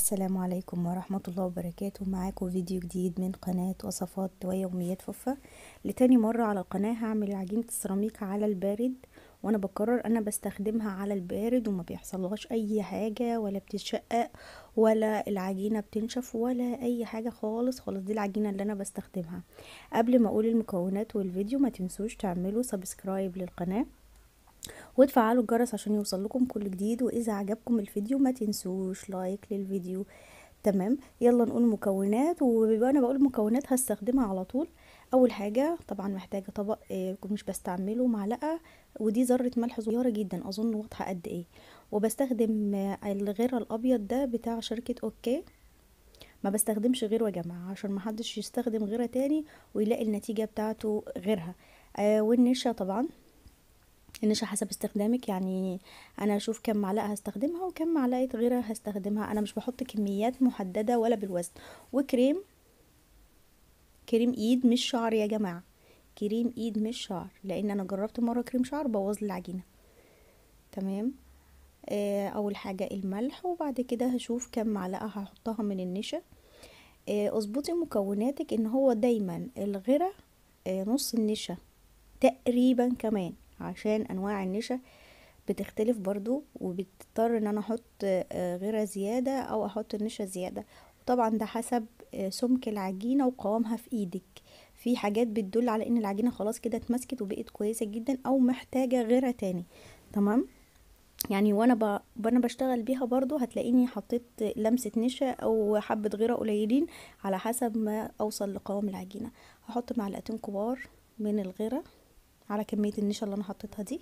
السلام عليكم ورحمة الله وبركاته معاكم فيديو جديد من قناة وصفات ويوميات فوفا لتاني مرة على القناة هعمل عجينة السيراميك على البارد وانا بقرر انا بستخدمها على البارد وما بيحصلهاش اي حاجة ولا بتتشقق ولا العجينة بتنشف ولا اي حاجة خالص خالص دي العجينة اللي انا بستخدمها قبل ما اقول المكونات والفيديو ما تنسوش تعملوا سبسكرايب للقناة وتفعلوا الجرس عشان يوصل لكم كل جديد واذا عجبكم الفيديو ما تنسوش لايك للفيديو تمام يلا نقول مكونات وانا بقول مكونات هستخدمها على طول اول حاجه طبعا محتاجه طبق آه مش بستعمله معلقه ودي ذره ملح صغيره جدا اظن واضحه قد ايه وبستخدم آه الغيره الابيض ده بتاع شركه اوكي ما بستخدمش غيره يا جماعه عشان ما حدش يستخدم غيره تاني ويلاقي النتيجه بتاعته غيرها آه والنشا طبعا النشا حسب استخدامك يعني انا اشوف كم معلقه هستخدمها وكم معلقه غيرها هستخدمها انا مش بحط كميات محدده ولا بالوزن وكريم كريم ايد مش شعر يا جماعه كريم ايد مش شعر لان انا جربت مره كريم شعر بوظ لي العجينه تمام آه اول حاجه الملح وبعد كده هشوف كم معلقه هحطها من النشا آه اظبطي مكوناتك ان هو دايما الغيره آه نص النشا تقريبا كمان عشان انواع النشا بتختلف برضو وبتضطر ان انا احط غيرة زيادة او احط النشا زيادة وطبعا ده حسب سمك العجينة وقوامها في ايدك في حاجات بتدل على ان العجينة خلاص كده اتمسكت وبقت كويسة جدا او محتاجة غيرة تاني تمام يعني وانا ب... وانا بشتغل بيها برضو هتلاقيني حطيت لمسة نشا او حبة غيرة قليلين على حسب ما اوصل لقوام العجينة هحط معلقتين كبار من الغيرة على كمية النشا اللي انا حطيتها دي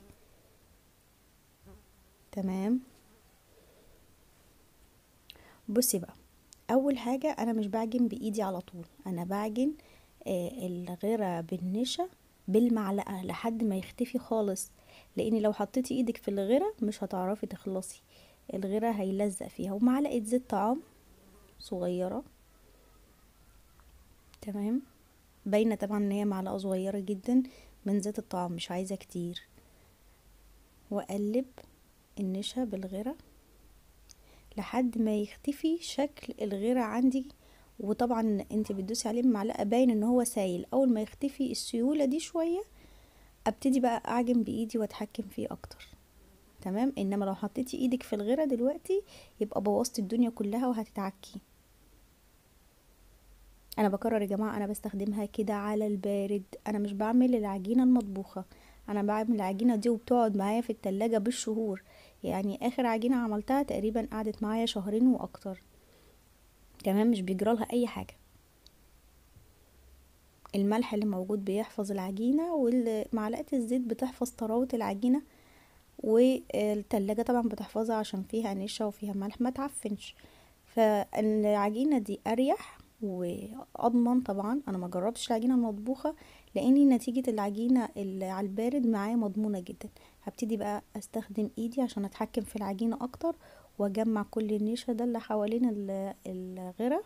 تمام بصي بقى اول حاجة انا مش بعجن بايدي على طول انا بعجن آه الغيرة بالنشا بالمعلقة لحد ما يختفي خالص لان لو حطيتي ايدك في الغيرة مش هتعرفي تخلصي الغيرة هيلزق فيها ومعلقة زيت طعام صغيرة تمام باينة طبعا ان هي معلقة صغيرة جدا من زيت الطعام مش عايزة كتير واقلب النشا بالغيرة لحد ما يختفي شكل الغيرة عندي وطبعا انت بتدوسي عليه بمعلقة باين ان هو سايل اول ما يختفي السيولة دي شوية ابتدي بقى اعجن بايدي واتحكم فيه اكتر تمام انما لو حطيتي ايدك في الغيرة دلوقتي يبقى بوظتي الدنيا كلها وهتتعكي انا بكرر يا جماعه انا بستخدمها كده على البارد انا مش بعمل العجينه المطبوخه انا بعمل العجينه دي وبتقعد معايا في التلاجة بالشهور يعني اخر عجينه عملتها تقريبا قعدت معايا شهرين واكتر تمام مش بيجرالها اي حاجه الملح اللي موجود بيحفظ العجينه ومعلقه الزيت بتحفظ طراوه العجينه والتلاجة طبعا بتحفظها عشان فيها نشا وفيها ملح ما تعفنش فالعجينه دي اريح واضمن طبعا انا ما جربتش العجينه المطبوخه لاني نتيجه العجينه اللي على البارد معايا مضمونه جدا هبتدي بقى استخدم ايدي عشان اتحكم في العجينه اكتر واجمع كل النشا ده اللي حوالين الغيره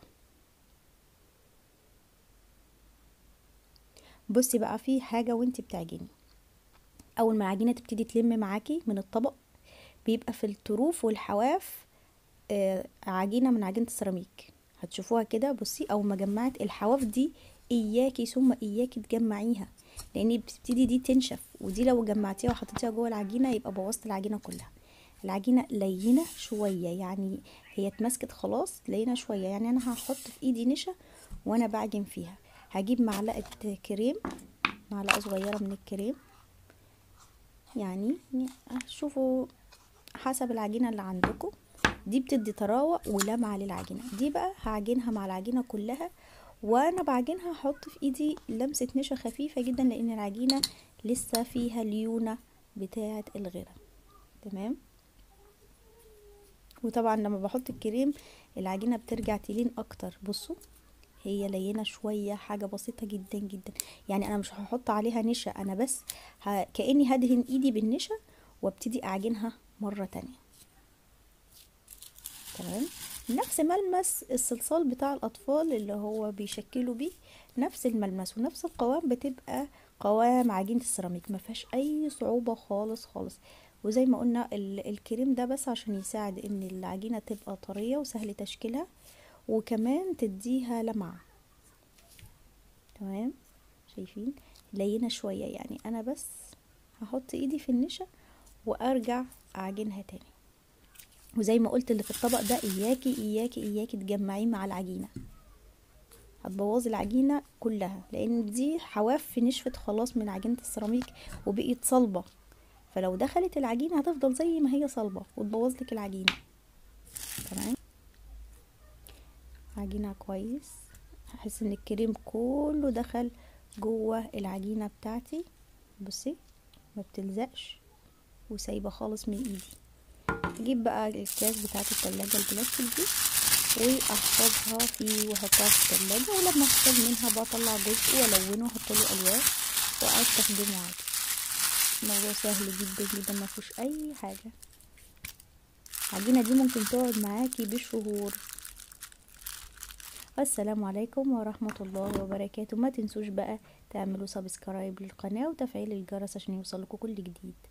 بصي بقى في حاجه وانت بتعجني اول ما العجينه تبتدي تلم معاكي من الطبق بيبقى في الطروف والحواف آه عجينه من عجينه السيراميك هتشوفوها كده بصي او ما جمعت الحواف دي اياكي ثم اياكي تجمعيها لان بتبتدي دي تنشف ودي لو جمعتيها وحطيتيها جوه العجينه يبقى بوظت العجينه كلها العجينه لينه شويه يعني هي اتمسكت خلاص لينه شويه يعني انا هحط في ايدي نشا وانا بعجن فيها هجيب معلقه كريم معلقه صغيره من الكريم يعني شوفوا حسب العجينه اللي عندكم دي بتدي طراوه ولمعه للعجينه دي بقى هعجنها مع العجينه كلها وانا بعجنها هحط في ايدي لمسه نشا خفيفه جدا لان العجينه لسه فيها ليونه بتاعه الغيره تمام وطبعا لما بحط الكريم العجينه بترجع تلين اكتر بصوا هي لينه شويه حاجه بسيطه جدا جدا يعني انا مش هحط عليها نشا انا بس ه... كاني هدهن ايدي بالنشا وابتدي اعجنها مره تانية تمام نفس ملمس الصلصال بتاع الاطفال اللي هو بيشكلوا بيه نفس الملمس ونفس القوام بتبقى قوام عجينه السيراميك ما فيهاش اي صعوبه خالص خالص وزي ما قلنا الكريم ده بس عشان يساعد ان العجينة تبقى طرية وسهل تشكيلها وكمان تديها لمعة تمام شايفين لينة شوية يعني انا بس هحط ايدي في النشا وارجع اعجنها تاني وزي ما قلت اللي في الطبق ده اياكي اياكي اياكي تجمعيه مع العجينه هتبوظي العجينه كلها لان دي حواف نشفت خلاص من عجينه السيراميك وبقيت صلبه فلو دخلت العجينه هتفضل زي ما هي صلبه وتبوظ لك العجينه تمام عجينه كويس هحس ان الكريم كله دخل جوه العجينه بتاعتي بصي ما بتلزقش وسايبه خالص من ايدي اجيب بقى الكاس بتاعت التلاجة البلاستيك دي واحفظها فيه واحطها في التلاجة ولما احتاج منها بطلع جزء والونه واحط له الوان واستخدمه عادي الموضوع سهل جدا جدا ما فيهوش اي حاجه العجينه دي ممكن تقعد معاكي بشهور السلام عليكم ورحمة الله وبركاته ما تنسوش بقى تعملوا سبسكرايب للقناة وتفعيل الجرس عشان يوصلكوا كل جديد